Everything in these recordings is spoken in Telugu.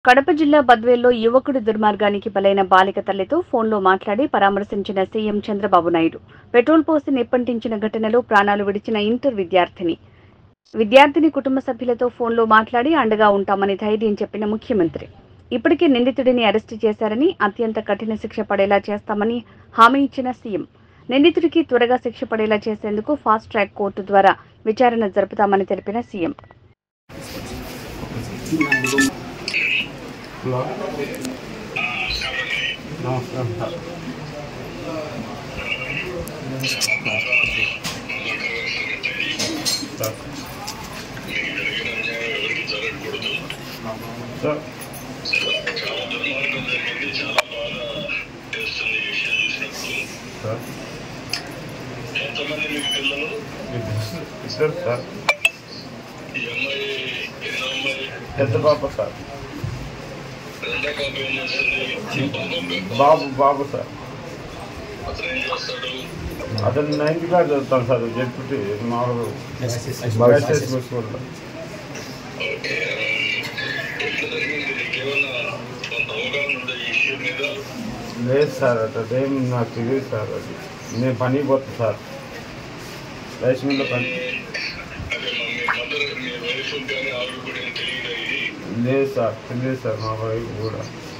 కడప జిల్లా బద్వేల్లో యువకుడి దుర్మార్గానికి బలైన బాలిక తల్లితో ఫోన్లో మాట్లాడి పరామర్శించిన సీఎం చంద్రబాబు నాయుడు పెట్రోల్ పోసి నిప్పంటించిన ఘటనలో ప్రాణాలు విడిచిన ఇంటర్ విద్యార్థిని విద్యార్థిని కుటుంబ సభ్యులతో ఫోన్లో మాట్లాడి అండగా ఉంటామని ధైర్యం చెప్పిన ముఖ్యమంత్రి ఇప్పటికే నిందితుడిని అరెస్టు చేశారని అత్యంత కఠిన శిక్ష పడేలా చేస్తామని హామీ ఇచ్చిన సీఎం నిందితుడికి త్వరగా శిక్ష పడేలా చేసేందుకు ఫాస్ట్ ట్రాక్ కోర్టు ద్వారా విచారణ జరుపుతామని తెలిపిన సీఎం హలో నమస్కారం సార్ సార్ సార్ చాలా దుర్మార్గం జరిగింది చాలా బాగా తెలుస్తుంది ఈ విషయం చూసినప్పుడు సార్ ఎంతమంది మీకు పిల్లలు ఇద్దరు సార్ ఈ అమ్మాయి ఎన్నో అమ్మాయి పెద్ద పాప సార్ రెండో పాప ఏం చేస్తుంది బాబు బాబు బాబు సార్ అతను ఏం చేస్తాడు అతను నైన్త్ క్లాస్ చదువుతాను సార్ జడ్పి మామూలు వైఎస్ఎస్ స్కూల్లో ఓకే ఎట్లా జరిగింది నీకేమన్నా కొంత అవగాహన ఉందా ఈ విషయం మీద లేదు సార్ అదేం నాకు తెలియదు సార్ అది నేను పని పోతాను సార్ రైస్ మిల్లో పని అదే మా మీ మదర్ మీ వైఫ్ కానీ ఆవిడ కూడా ఏం తెలియదా ఇది లేదు సార్ తెలియదు సార్ మా వైఫ్ కూడా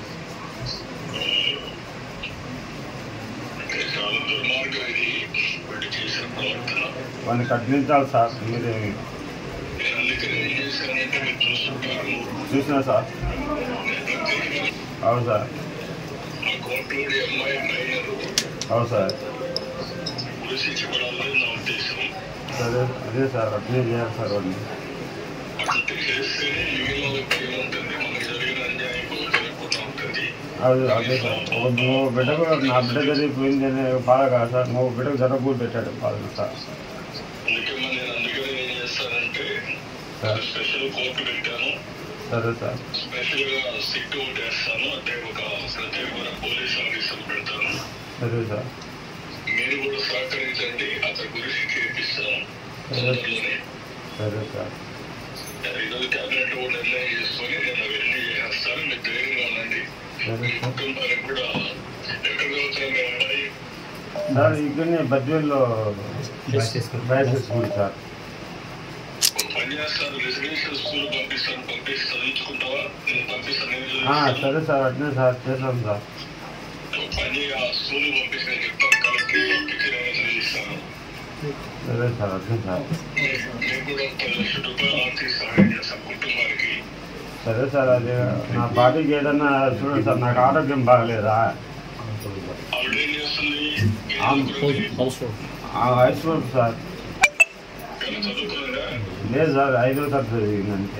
అంటే చాలా దుర్మార్గం ఇది వీళ్ళు చేసిన ప్రవర్తన వాడిని కట్టించాలి సార్ మీరేమి నేను అందుకని ఏం చేశానంటే మీరు చూస్తుంటారు చూసినా సార్ నేను ప్రత్యేకంగా అవును సార్ ఆ కోర్టులోని అమ్మాయి మైనర్ అవును సార్ ఉరిశించబడాలని నా ఉద్దేశం సరే అదే సార్ అట్లే చేయాలి సార్ వాడిని అట్లా చేస్తేనే మిగిలిన వాళ్ళకి ఏముంటుంది మనకు జరిగిన అన్యాయం కూడా జరగకుండా ఉంటుంది అది అదే సార్ ఓ నువ్వు బిడ్డకు నా బిడ్డ జరిగిపోయింది అనే బాధ కాదు సార్ నువ్వు బిడ్డకు జరగకూడదు పెట్టాడు బాధ సార్ అందుకే మరి నేను అందుకని ఏం చేస్తానంటే సార్ స్పెషల్ కోర్టు పెట్టాను సరే సార్ స్పెషల్ గా సిట్ ఒకటి వేస్తాను అంటే ఒక ప్రత్యేకమైన పోలీస్ ఆఫీసర్ పెడతాను సరే సార్ మీరు కూడా సహకరించండి అతని గురించి చేపిస్తాను తొందరలోనే సరే సార్ ఈరోజు క్యాబినెట్ కూడా నిర్ణయం చేసుకొని నేను అవన్నీ చేస్తాను మీరు ధైర్యంగా ఉండండి సరే మీ సార్ కుటుంబానికి కూడా ఎక్కడ చదువుతారు మీ అమ్మాయి సార్ ఇక్కడనే బద్వేల్లో బయట స్కూల్ సార్ పని చేస్తారు రెసిడెన్షియల్ స్కూల్ పంపిస్తాను పంపిస్తే చదివించుకుంటావా నేను పంపిస్తాను నేను ఆ, చదివిస్తాను. సరే సార్ అట్లే సార్ చేస్తాం సార్ ఒక పని ఆ స్కూల్ పంపిస్తే నేను చెప్తాను కలెక్టర్ పంపించి నేను చదివిస్తాను సరే సార్ అట్లే సార్ నేను కూడా పది లక్షల రూపాయలు ఆర్థిక సహాయం చేస్తాను కుటుంబానికి సరే సార్ అది నా బాడీకి ఏదన్నా చూడండి సార్ నాకు ఆరోగ్యం బాగలేదా ఆవిడ ఏం చేస్తుంది అవును. ఆ వయసు వరకు సార్ కానీ చదువుకోలేదా లేదు సార్ ఐదో తరగతి చదివిందంటే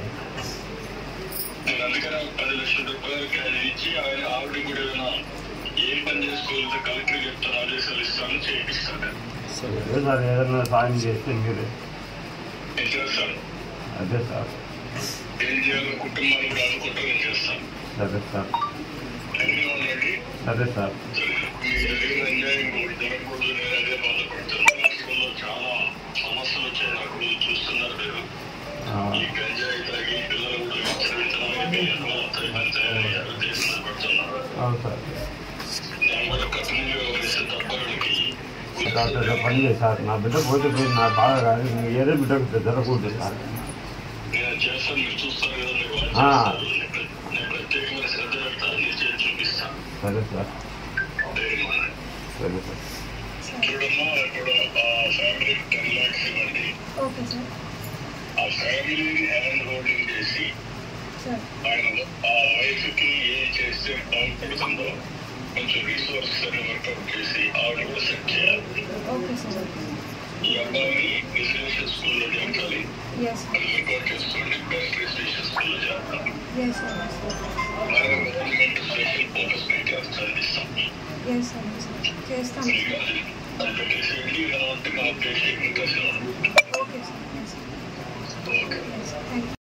నేను అందుకని ఒక పది లక్షల రూపాయలకి అది ఇచ్చి ఆయన ఆవిడ కూడా ఏదైనా ఏం పని చేసుకోవాలంటే కలెక్టర్ చెప్తాను ఆదేశాలు ఇస్తాను చేయిస్తాను అదే సార్ ఏదన్నా సాయం చేస్తే మీరే నేను చేస్తాను అదే సార్ ఏం చేయాలో కుటుంబాన్ని కూడా అనుకుంటూ నేను చేస్తాను సరే సార్ ధైర్యంగా ఉండండి సరే సార్ మీకు జరిగిన అన్యాయం కూడా జరగకూడదు నేను అదే బాధపడుతున్నాను రాష్ట్రంలో చాలా సమస్యలు వచ్చాయి నాకు మీరు చూస్తున్నారు మీరు ఆ, ఈ గంజాయి తాగి పిల్లలు కూడా విచ్చలవిత్తనాలకి ఎంతో తయారయ్యారు దేశంలో పడుతున్నారు అవును సార్ నేను కూడా కఠినంగా వ్యవహరిస్తే తప్పడానికి డాక్టర్ గారు పని చేయి సార్ నా బిడ్డ పోతే పోయింది నా బాధ కాదు ఇంక ఏదో బిడ్డకు జరగకూడదు సార్ నేను చేస్తాను మీరు చూస్తారు కదా మీరు వాళ్ళు ఆ. చేస్తారు. నేను ప్ర- నేను ప్రత్యేకమైన శ్రద్ధ పెడతాను నేను చేసి చూపిస్తాను సరే సార్ ధైర్యం ఉండండి. సరే సార్ చూడమ్మా ఇప్పుడు ఆ ఫ్యామిలీకి టెన్ ల్యాక్స్ ఇవ్వండి ఓకే సార్ ఆ ఫ్యామిలీని హ్యాండ్ హోల్డింగ్ చేసి సార్ ఆయన ఆ వైఫ్ కి ఏం చేస్తే బాగుపడుతుందో కొంచెం రీసోర్సెస్ అని వర్కౌట్ చేసి ఆవిడ కూడా సెట్ చేయాలి ఓకే సార్ ఈ అబ్బాయిని రెసిడెన్షియల్ స్కూల్లో చేర్చాలి ఎస్ అది వర్కౌట్ చేసుకోండి బెస్ట్ రెసిడెన్షియల్ స్కూల్లో చేస్తాం ఎస్ సార్ ఎస్ మరి గవర్నమెంట్ స్పెషల్ ఫోకస్ పెట్టి అది చదివిస్తాం ఎస్ సార్ ఎస్ సార్ చేస్తాను మీరు అది అది పెట్టేసేయండి ఇలా ఉంటే మన పేషెంట్ ఇంకా okay sir yes okay yes thank you